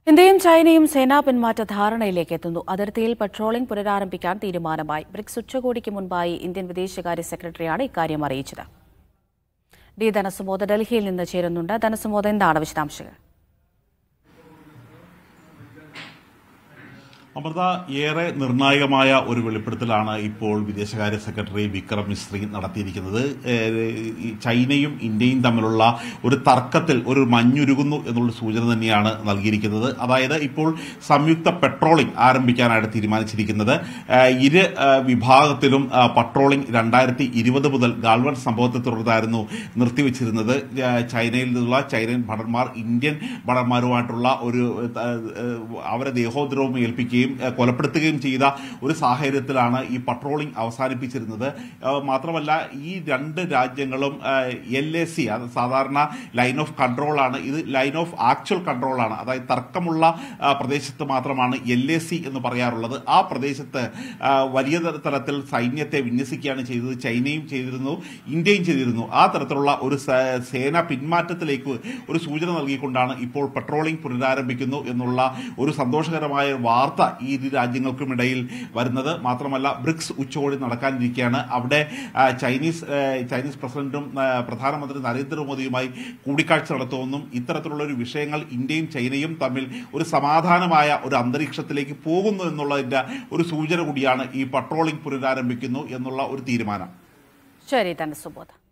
ഇന്ത്യയും ചൈനയും സേനാ പിന്മാറ്റ ധാരണയിലേക്ക് എത്തുന്നു അതിർത്തിയിൽ പട്രോളിംഗ് പുനരാരംഭിക്കാൻ തീരുമാനമായി ബ്രിക്സ് ഉച്ചകോടിക്ക് മുൻപായി ഇന്ത്യൻ വിദേശകാര്യ സെക്രട്ടറിയാണ് ഇക്കാര്യം അറിയിച്ചത് ഡി ധനസുമോദ് ഡൽഹിയിൽ നിന്ന് ചേരുന്നുണ്ട് ധനസുമോദ് എന്താണ് വിശദാംശങ്ങൾ അമൃത ഏറെ നിർണായകമായ ഒരു വെളിപ്പെടുത്തലാണ് ഇപ്പോൾ വിദേശകാര്യ സെക്രട്ടറി വിക്രം മിശ്രി നടത്തിയിരിക്കുന്നത് ഏഹ് ഈ ചൈനയും ഇന്ത്യയും തമ്മിലുള്ള ഒരു തർക്കത്തിൽ ഒരു മഞ്ഞുരുകുന്നു എന്നുള്ള സൂചന തന്നെയാണ് നൽകിയിരിക്കുന്നത് അതായത് ഇപ്പോൾ സംയുക്ത പെട്രോളിംഗ് ആരംഭിക്കാനാണ് തീരുമാനിച്ചിരിക്കുന്നത് ഏഹ് ഇരു ഏഹ് വിഭാഗത്തിലും ഏഹ് പട്രോളിംഗ് രണ്ടായിരത്തി ഇരുപത് മുതൽ ഗാൽവൻ സംഭവത്തെ തുടർന്നായിരുന്നു നിർത്തിവെച്ചിരുന്നത് ഏഹ് ചൈനയിൽ നിന്നുള്ള ചൈനൻ ഭടന്മാർ ഇന്ത്യൻ ഭടന്മാരുമായിട്ടുള്ള ഒരു ഏഹ്, ഏഹ്, അവരെ ദേഹോദ്രവം ഏൽപ്പിക്കുകയും ഏഹ്, കൊലപ്പെടുത്തുകയും ചെയ്ത ഒരു സാഹചര്യത്തിലാണ് ഈ പട്രോളിംഗ് അവസാനിപ്പിച്ചിരുന്നത് ഏഹ്, മാത്രമല്ല ഈ രണ്ട് രാജ്യങ്ങളും എൽ എ സി അത് സാധാരണ ലൈൻ ഓഫ് കൺട്രോൾ ആണ് ഇത് ലൈൻ ഓഫ് ആക്ച്വൽ കൺട്രോൾ ആണ് അതായത് തർക്കമുള്ള ആ, പ്രദേശത്ത് മാത്രമാണ് എൽ എ സി എന്ന് പറയാറുള്ളത് ആ പ്രദേശത്ത് ആ, വലിയ തര- തരത്തിൽ സൈന്യത്തെ വിന്യസിക്കുകയാണ് ചെയ്തത് ചൈനയും ചെയ്തിരുന്നു ഇന്ത്യയും ചെയ്തിരുന്നു ആ തരത്തിലുള്ള ഒരു സ- സേന പിന്മാറ്റത്തിലേക്ക് ഒരു സൂചന നൽകിക്കൊണ്ടാണ് ഇപ്പോൾ പെട്രോളിംഗ് പുനരാരംഭിക്കുന്നു എന്നുള്ള ഒരു സന്തോഷകരമായ വാർത്ത ഈ ഇരു രാജ്യങ്ങൾക്കുമിടയിൽ വരുന്നത് മാത്രമല്ല ബ്രിക്സ് ഉച്ചകോടി നടക്കാനിരിക്കുകയാണ് അവിടെ ആ, ചൈനീസ് ആ, ചൈനീസ് പ്രസിഡന്റും ആ, പ്രധാനമന്ത്രി നരേന്ദ്രമോദിയുമായി കൂടിക്കാഴ്ച നടത്തുമെന്നും ഇത്തരത്തിലുള്ള ഒരു വിഷയങ്ങൾ ഇന്ത്യയും ചൈനയും തമ്മിൽ ഒരു സമാധാനമായ ഒരു അന്തരീക്ഷത്തിലേക്ക് പോകുന്നു എന്നുള്ളതിന്റെ ഒരു സൂചന കൂടിയാണ് ഈ പട്രോളിംഗ് പുനരാരംഭിക്കുന്നു എന്നുള്ള ഒരു തീരുമാനം ശരി ധനസുമോദ്